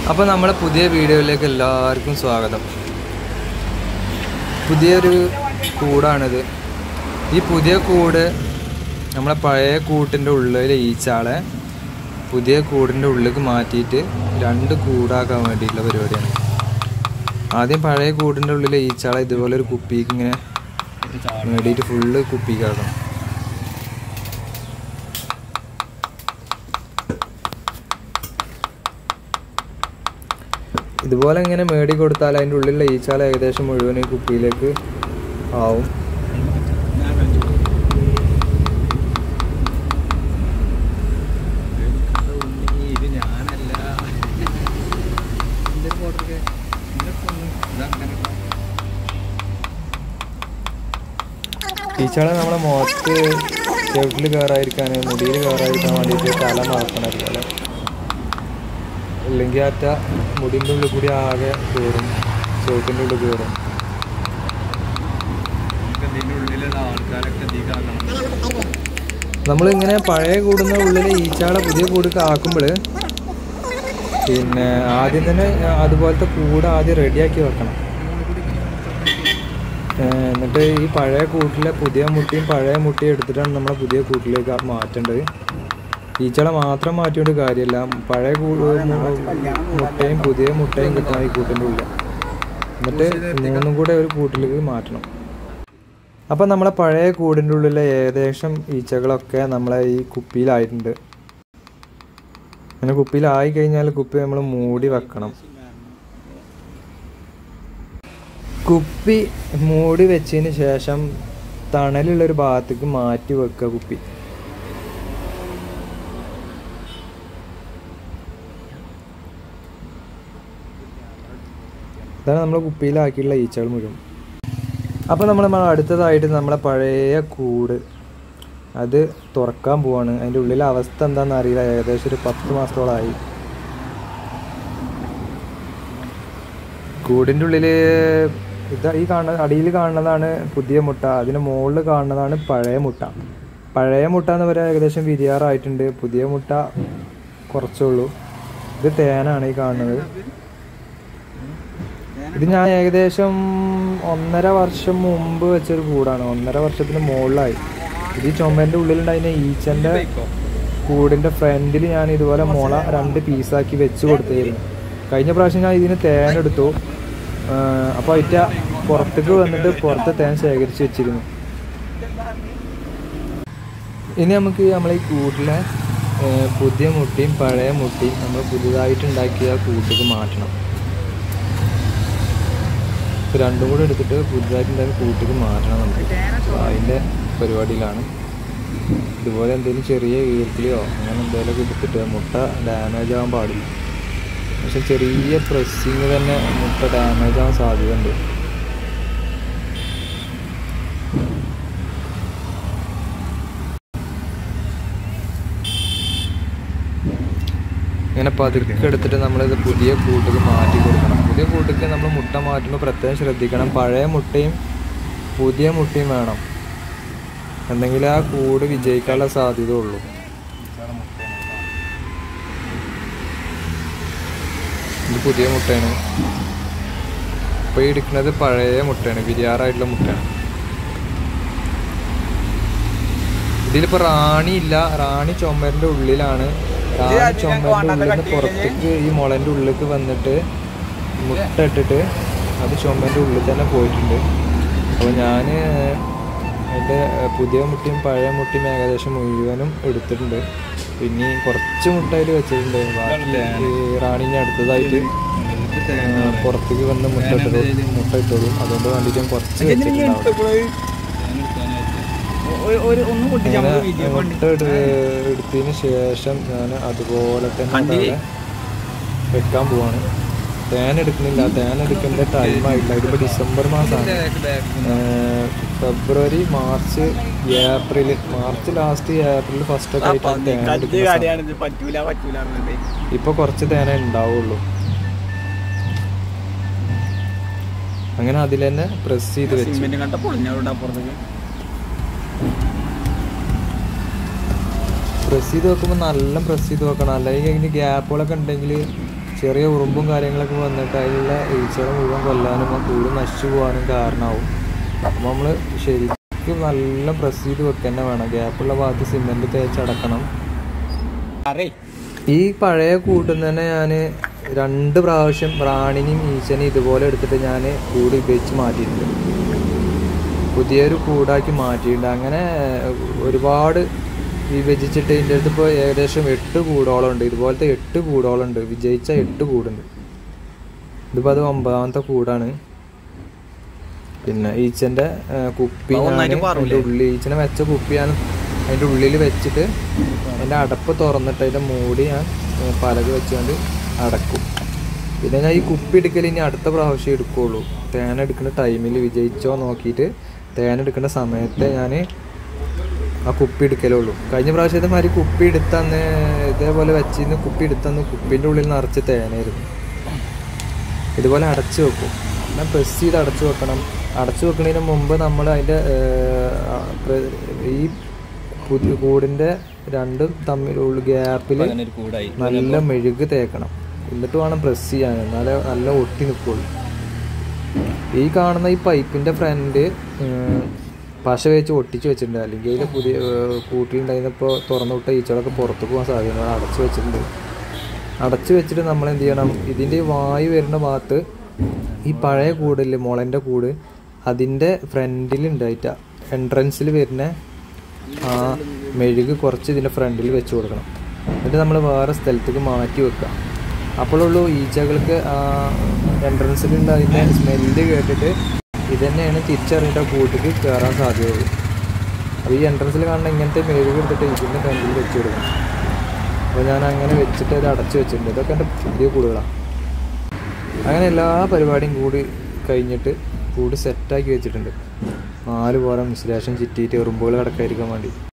അപ്പോൾ നമ്മളെ പുതിയ വീഡിയോയിലേക്ക് എല്ലാവർക്കും സ്വാഗതം പുതിയൊരു കൂടാണിത് ഈ പുതിയ കൂട് നമ്മളെ പഴയ കൂട്ടിൻ്റെ ഉള്ളിൽ ഈച്ചാളെ പുതിയ കൂടിൻ്റെ ഉള്ളിലേക്ക് മാറ്റിയിട്ട് രണ്ട് കൂടാക്കാൻ വേണ്ടിയിട്ടുള്ള പരിപാടിയാണ് ആദ്യം പഴയ കൂടിൻ്റെ ഉള്ളിൽ ഈച്ചാളെ ഇതുപോലെ ഒരു കുപ്പിക്ക് ഇങ്ങനെ നേടിയിട്ട് ഫുള്ള് കുപ്പിക്കാക്കണം ഇതുപോലെ ഇങ്ങനെ മേടി കൊടുത്താൽ അതിൻ്റെ ഉള്ളിലുള്ള ഈച്ചാൽ ഏകദേശം മുഴുവൻ ഈ കുപ്പിയിലേക്ക് ആവും ഇത് ഞാനല്ല എന്റെ ഫോട്ടോ ഇതങ്ങനെ ഈച്ചാളെ നമ്മളെ മുഖത്ത് ചെവിട്ടിൽ കയറാതിരിക്കാൻ മുടിയിൽ കയറാതിരിക്കാൻ വേണ്ടിയിട്ട് തല മറക്കണം അതുപോലെ ഇല്ലെങ്കിൽ അറ്റ മുടിൻ്റെ ഉള്ളിൽ കൂടി ആകെ കയറും ചെവിട്ടിൻ്റെ ഉള്ളിൽ കയറും നമുക്ക് ഇതിന്റെ ഉള്ളിലുള്ള ആൾക്കാരൊക്കെ അധികമാക്കണം നമ്മളിങ്ങനെ പഴയ കൂടുന്ന ഉള്ളിൽ ഈച്ചാളെ പുതിയ കൂടൊക്കെ ആക്കുമ്പോൾ പിന്നെ ആദ്യം തന്നെ അതുപോലത്തെ കൂട് ആദ്യം റെഡിയാക്കി വെക്കണം ഏഹ് എന്നിട്ട് ഈ പഴയ കൂട്ടിലെ പുതിയ മുട്ടിയും പഴയ മുട്ടിയും എടുത്തിട്ടാണ് നമ്മളെ പുതിയ കൂട്ടിലേക്ക് ആ- മാറ്റേണ്ടത് ഈച്ചളെ മാത്രം മാറ്റിയോണ്ട് കാര്യമില്ല പഴയ കൂ- മു- മുട്ടയും പുതിയ മുട്ടയും കിട്ടണം ഈ കൂട്ടിൻ്റെ ഉള്ളിൽ എന്നിട്ട് മൂന്നും കൂടെ ഒരു കൂട്ടിലേക്ക് മാറ്റണം അപ്പം നമ്മളെ പഴയ കൂടിൻ്റെ ഉള്ളിലെ ഏകദേശം ഈച്ചകളൊക്കെ നമ്മളെ ഈ കുപ്പിയിലായിട്ടുണ്ട് അങ്ങനെ കുപ്പിയിലായി കഴിഞ്ഞാൽ കുപ്പി നമ്മൾ മൂടി വെക്കണം കുപ്പി മൂടി വെച്ചതിന് ശേഷം തണലുള്ള ഒരു ഭാഗത്തേക്ക് മാറ്റി വെക്കുക കുപ്പി ഇതാണ് നമ്മൾ കുപ്പിയിലാക്കിയുള്ള ഈച്ചകൾ മുഴുവൻ അപ്പോൾ നമ്മൾ നമ്മൾ അടുത്തതായിട്ട് നമ്മളെ പഴയ കൂട് അത് തുറക്കാൻ പോവാണ് അതിൻ്റെ ഉള്ളിലെ അവസ്ഥ എന്താണെന്ന് അറിയില്ല ഏകദേശം ഒരു പത്ത് മാസത്തോളമായി കൂടിൻ്റെ ഉള്ളിൽ ഇത് ഈ കാണുന്ന അടിയിൽ കാണുന്നതാണ് പുതിയ മുട്ട അതിന് മുകളിൽ കാണുന്നതാണ് പഴയ മുട്ട പഴയ മുട്ട എന്ന് പറയാൻ ഏകദേശം വിരിയാറായിട്ടുണ്ട് പുതിയ മുട്ട കുറച്ചേ ഉള്ളൂ ഇത് തേനാണ് ഈ കാണുന്നത് ഇത് ഞാൻ ഏകദേശം ഒന്നര വർഷം മുമ്പ് വെച്ചൊരു കൂടാണ് ഒന്നര വർഷത്തിന് മുകളിലായി ഇത് ഈ ചുമന്റെ ഉള്ളിലുണ്ടായിരുന്ന ഈച്ചന്റെ കൂടിന്റെ ഫ്രണ്ടിൽ ഞാൻ ഇതുപോലെ മുള രണ്ട് പീസാക്കി വെച്ച് കൊടുത്തായിരുന്നു കഴിഞ്ഞ പ്രാവശ്യം ഞാൻ ഇതിന് തേൻ എടുത്തു അപ്പോൾ അതിറ്റ പുറത്തേക്ക് വന്നിട്ട് പുറത്ത് തേൻ ശേഖരിച്ച് വെച്ചിരുന്നു ഇനി നമുക്ക് നമ്മളെ ഈ കൂട്ടിലെ ആ, പുതിയ മുട്ടിയും പഴയ മുട്ടിയും നമ്മൾ പുതിയതായിട്ട് ഉണ്ടാക്കിയ കൂട്ടിക്ക് മാറ്റണം ഇത് രണ്ടും കൂടെ എടുത്തിട്ട് പുതുതായിട്ട് എന്തായാലും കൂട്ടിക്ക് മാറ്റണം നമുക്ക് അപ്പോൾ അതിൻ്റെ പരിപാടിയിലാണ് ഇതുപോലെ എന്തെങ്കിലും ചെറിയ ഈർക്കിളിയോ അങ്ങനെ എന്തെങ്കിലുമൊക്കെ എടുത്തിട്ട് മുട്ട ഡാമേജ് ആവാൻ പാടില്ല പക്ഷെ ചെറിയ പ്രസ്സിങ് തന്നെ മുട്ട ഡാമേജ് ആവാൻ സാധ്യതയുണ്ട് ഇങ്ങനെ പതുക്കെ എടുത്തിട്ട് നമ്മളിത് പുതിയ കൂട്ടിക്ക് മാറ്റി കൊടുക്കണം പുതിയ കൂട്ടിക്ക് നമ്മൾ മുട്ട മാറ്റുമ്പോൾ പ്രത്യേകം ശ്രദ്ധിക്കണം പഴയ മുട്ടയും പുതിയ മുട്ടയും വേണം എന്തെങ്കിലും ആ കൂട് വിജയിക്കാനുള്ള സാധ്യത ഉള്ളൂ ഇത് പുതിയ മുട്ടയാണ് ഇപ്പോൾ ഈ എടുക്കുന്നത് പഴയ മുട്ടയാണ് വിരിയാറായിട്ടുള്ള മുട്ടയാണ് ഇതിലിപ്പോ റാണി ഇല്ല റാണി ചുമരിന്റെ ഉള്ളിലാണ് റാണി ചുമരിന്റെ ഉള്ളിൽ നിന്ന് പുറത്തേക്ക് ഈ മുളന്റെ ഉള്ളിലേക്ക് വന്നിട്ട് മുട്ട ഇട്ടിട്ട് അത് ചുമരിന്റെ ഉള്ളിൽ തന്നെ പോയിട്ടുണ്ട് അപ്പോൾ ഞാൻ അതിൻ്റെ പുതിയ മുട്ടയും പഴയ മുട്ടയും ഏകദേശം മുഴുവനും എടുത്തിട്ടുണ്ട് പിന്നെ ഈ കുറച്ച് മുട്ട അതിൽ വെച്ചിട്ടുണ്ട് ബാക്കി ഈ റാണിനെ അടുത്തതായിട്ട് ആ, പുറത്തേക്ക് വന്ന് മുട്ട ഇട്ടോളൂ മുട്ട ഇട്ടോളൂ അതുകൊണ്ട് വേണ്ടിയിട്ട് ഞാൻ കുറച്ച് വെച്ചിട്ടുണ്ടാവും ഒന്ന് പൊട്ടിച്ച് അങ്ങനെ നമുക്ക് വീഡിയോ മുട്ട എടു- എടുത്തതിന് ശേഷം ഞാൻ അതുപോലെ തന്നെ കണ്ടില്ലേ? അതവിടെ വെക്കാൻ പോവാണ് തേൻ എടുക്കുന്നില്ല തേൻ എടുക്കേണ്ട ടൈം ആയിട്ടില്ല ഇതിപ്പോ ഡിസംബർ മാസമാണ് ഏർ February March April March last April first ഒക്കെ ആയിട്ടാണ് തേൻ എടുക്കുന്ന സമയം. കാര്യമാണ് പറ്റൂല പറ്റൂല പറഞ്ഞിട്ട് ഇപ്പൊ കുറച്ച് തേനേ ഉണ്ടാവുള്ളൂ അങ്ങനെ അതിൽ തന്നെ പ്രസ് ചെയ്ത് വെച്ചു സിമെന്റ് കണ്ട പൊളിഞ്ഞവിടെ അപ്പുറത്തേക്ക് പ്രസ് ചെയ്ത് വെക്കുമ്പോൾ നല്ല പ്രസ് ചെയ്ത് വെക്കണം അല്ലെങ്കിൽ അതിന് ഗ്യാപ്പുകളൊക്കെ ഉണ്ടെങ്കിൽ ചെറിയ ഉറുമ്പും കാര്യങ്ങളൊക്കെ വന്നിട്ട് അതിലുള്ള ഈച്ചകളെ മുഴുവൻ കൊല്ലാനും ആ കൂട് നശിച്ചു പോകാനും കാരണമാവും അപ്പോൾ നമ്മൾ ശരിക്കും നല്ല പ്രസ് ചെയ്ത് വെക്കുക തന്നെ വേണം ഗ്യാപ്പുള്ള ഭാഗത്ത് സിമെൻറ്റ് തേച്ചടക്കണം അറേ ഈ പഴയ കൂട്ടിൽ തന്നെ ഞാൻ രണ്ട് പ്രാവശ്യം റാണിനെയും ഈച്ചനെയും ഇതുപോലെ എടുത്തിട്ട് ഞാൻ കൂട് ഉപയോഗിച്ച് മാറ്റിയിട്ടുണ്ട് പുതിയൊരു കൂടാക്കി മാറ്റിയിട്ടുണ്ട് അങ്ങനെ ഒരുപാട് വിഭജിച്ചിട്ട് ഇതിൻ്റെ അടുത്ത് ഇപ്പോൾ ഏകദേശം എട്ട് കൂടോളം ഉണ്ട് ഇതുപോലത്തെ എട്ട് കൂടോളം ഉണ്ട് വിജയിച്ച എട്ട് കൂടുണ്ട് ഇതിപ്പോൾ അത് ഒമ്പതാമത്തെ കൂടാണ് പിന്നെ ഈച്ചൻ്റെ കുപ്പി അത് ഞാൻ ഒന്നായിട്ട് അതിൻ്റെ മാറൂലേ? ഉള്ളിൽ ഈച്ചനെ വെച്ച കുപ്പി ഞാൻ അതിൻ്റെ ഉള്ളിൽ വെച്ചിട്ട് അതിൻ്റെ അടപ്പ് തുറന്നിട്ട് അതിൻ്റെ മൂടി ഞാൻ ഏ, പലക വെച്ചുകൊണ്ട് അടക്കും പിന്നെ ഞാൻ ഈ കുപ്പി എടുക്കൽ ഇനി അടുത്ത പ്രാവശ്യം എടുക്കുകയുള്ളൂ തേൻ എടുക്കുന്ന ടൈമിൽ വിജയിച്ചോ നോക്കിയിട്ട് തേൻ എടുക്കുന്ന സമയത്തെ ഞാൻ ആ കുപ്പി എടുക്കലുള്ളൂ കഴിഞ്ഞ പ്രാവശ്യത്തെ മാതിരി കുപ്പി എടുത്തന്ന് ഇതേപോലെ വെച്ചിരുന്ന് കുപ്പി എടുത്തന്ന് കുപ്പീൻ്റെ ഉള്ളിൽ നിറച്ച് തേനായിരുന്നു ഇതുപോലെ അടച്ചു വെക്കും എന്നാൽ പ്രസ് ചെയ്ത് അടച്ചു വെക്കണം അടച്ചു വെക്കുന്നതിന് മുമ്പ് നമ്മൾ അതിൻ്റെ ഈ പുതിയ കൂടിൻ്റെ രണ്ടും തമ്മിലുള്ള ഗ്യാപ്പിൽ അങ്ങനെ ഒരു കൂടായി നല്ല മെഴുക് തേക്കണം എന്നിട്ട് വേണം പ്രസ് ചെയ്യാൻ എന്നാലേ നല്ല ഒട്ടി നിൽക്കുള്ളൂ ഈ കാണുന്ന ഈ പൈപ്പിൻ്റെ ഫ്രണ്ട് പശ വെച്ച് ഒട്ടിച്ച് വെച്ചിട്ടുണ്ട് അല്ലെങ്കിൽ അതിൽ പുതിയ കൂട്ടിലുണ്ടായിരുന്നപ്പോൾ തുറന്നു വിട്ട ഈച്ചകളൊക്കെ പുറത്ത് പോകാൻ സാധ്യത അടച്ചു വെച്ചിട്ടുണ്ട് അടച്ചു വെച്ചിട്ട് നമ്മൾ എന്ത് ചെയ്യണം ഇതിൻ്റെ ഈ വായു വരുന്ന ഭാഗത്ത് ഈ പഴയ കൂടില്ലേ മുളൻ്റെ കൂട് അതിൻ്റെ ഫ്രണ്ടിൽ ഉണ്ടായിട്ട എൻട്രൻസിൽ വരുന്ന ആ മെഴുക് കുറച്ച് ഇതിൻ്റെ ഫ്രണ്ടിൽ വെച്ച് കൊടുക്കണം എന്നിട്ട് നമ്മൾ വേറെ സ്ഥലത്തേക്ക് മാറ്റി വെക്കുക അപ്പോഴുള്ളൂ ഈച്ചകൾക്ക് ആ എൻട്രൻസിൽ ഉണ്ടായിരുന്ന സ്മെല്ല് കേട്ടിട്ട് ഇതന്നെയാണ് തിരിച്ചറിഞ്ഞിട്ട് ആ കൂട്ടിക്ക് കയറാൻ സാധ്യതയുള്ളൂ അപ്പോൾ ഈ എൻട്രൻസിൽ കാണുന്ന ഇങ്ങനത്തെ മെഴുക് എടുത്തിട്ട് ഇതിൻ്റെ ഫ്രണ്ടിൽ വെച്ച് കൊടുക്കണം അപ്പോൾ ഞാൻ അങ്ങനെ വെച്ചിട്ട് അത് അടച്ചു വെച്ചിട്ടുണ്ട് ഇതൊക്കെ എൻ്റെ പുതിയ കൂടുകളാണ് അങ്ങനെ എല്ലാ പരിപാടിയും കൂടി കഴിഞ്ഞിട്ട് കൂട് സെറ്റാക്കി വെച്ചിട്ടുണ്ട് നാല് പോരം ഇൻസുലേഷൻ ചുറ്റിയിട്ട് എറുമ്പുകൾ കിടക്കാതിരിക്കാൻ വേണ്ടി